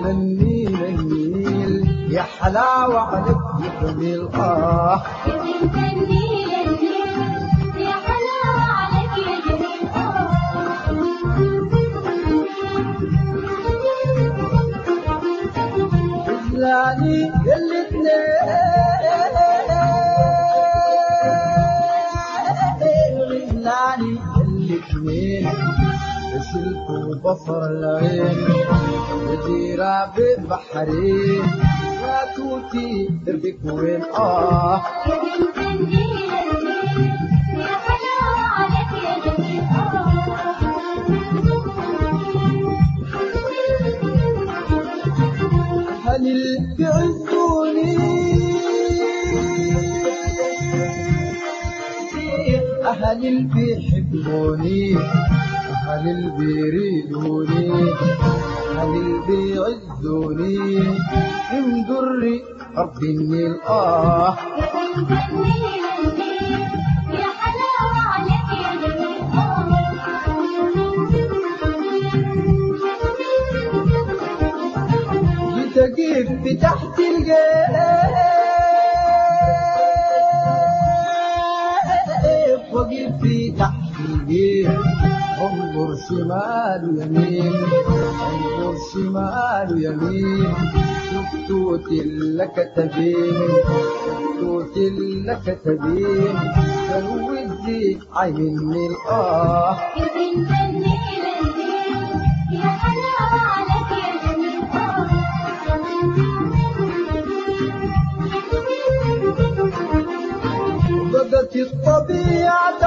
النيل النيل يا حلاوة عليك يا جميل آه يا بنت النيل النيل يا حلاوة عليك يا جميل خذلاني الاثنين خذلاني الاثنين شلت بصر العين جزيرة ببحرين يا توتي دربك وين اه يا بنت النيل النيل يا حلاوة عليك يا جميل هل اللي بيعزوني أهل اللي بيحبوني أهل اللي بيريدوني أهل اللي بيعزوني امدري أرض النيل آه يا بنت النيل النيل يا حلاوة عليك يا جميل لتقف بتحت الجيب وقف في تحت الجيب انظر شمال ويمين انظر شمال ويمين شفتوت لك تبين شفتوت لك تبين فالوزي عيني الآه يا بنت النيل النيل يا حلاوة عليك يا جميل بدت الطبيعة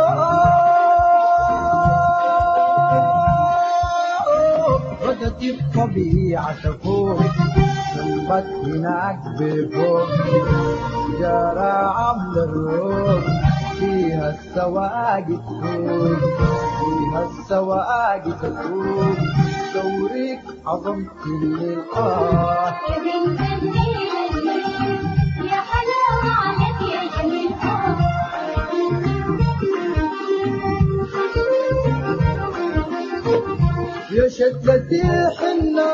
فوق بدت الطبيعة فوق شمبت هناك بفوق جرى عمل الروح فيها السواق تفوق فيها السواق تفوق دوريك عظمة اللقاء يا بنت النيل النيل يا حلاوة عليك يا جميل يا شدة الحنة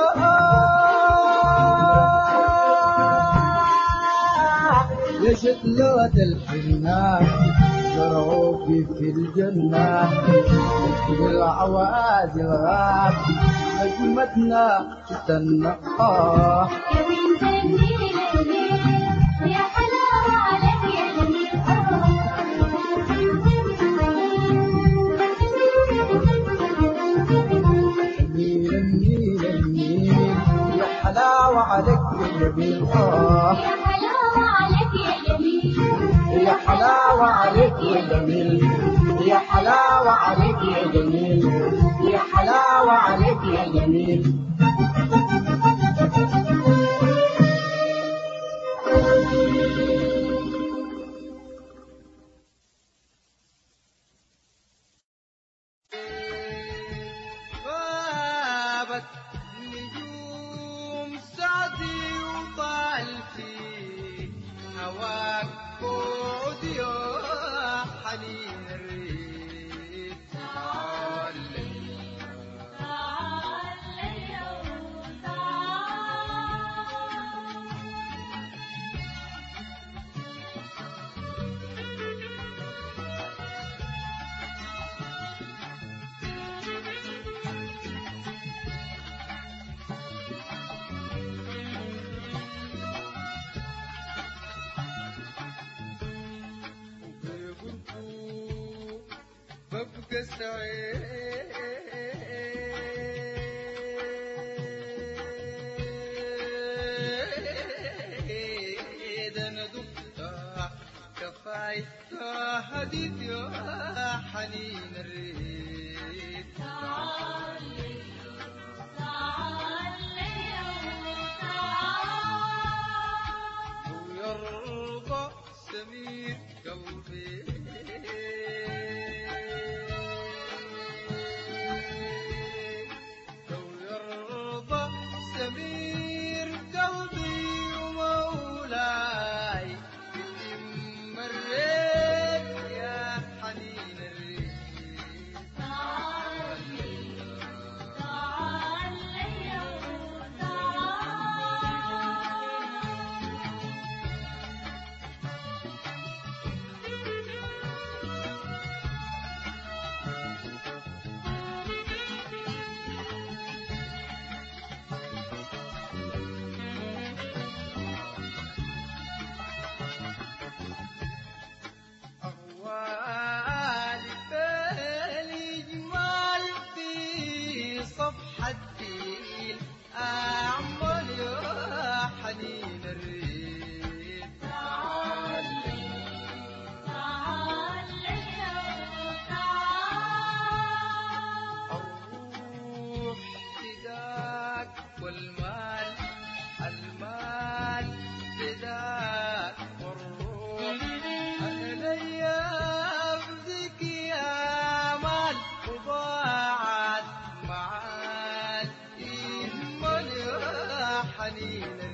يا شدة الحنة زرعوكي في الجنة في العوادي الغاب نجمتنا تستنى آه يا بنت النيل النيل يا حلاوة عليك يا جميل النيل النيل النيل يا حلاوة عليك يا جميل آه يا حلاوة عليك يا جميل يا حلاوة عليك يا جميل يا حلاوة عليك يا جميل يا حلاوة عليك يا جميل غابت نجوم سعدي وطال في هواك بعد يا حنين الريح تعال ببقى سعيد انا دقتها كفايتها حديث يا حنين الريت ويرضى سمير قلبي لو يرضى سمير قلبي ومولاي بدي مريت يا أعمل يا حنين الريف تعال لي تعال لي تعال الروح فداك والمال المال فداك والروح أنا ليا بذيك يا مال وضاعت معاك إيمان يا حنين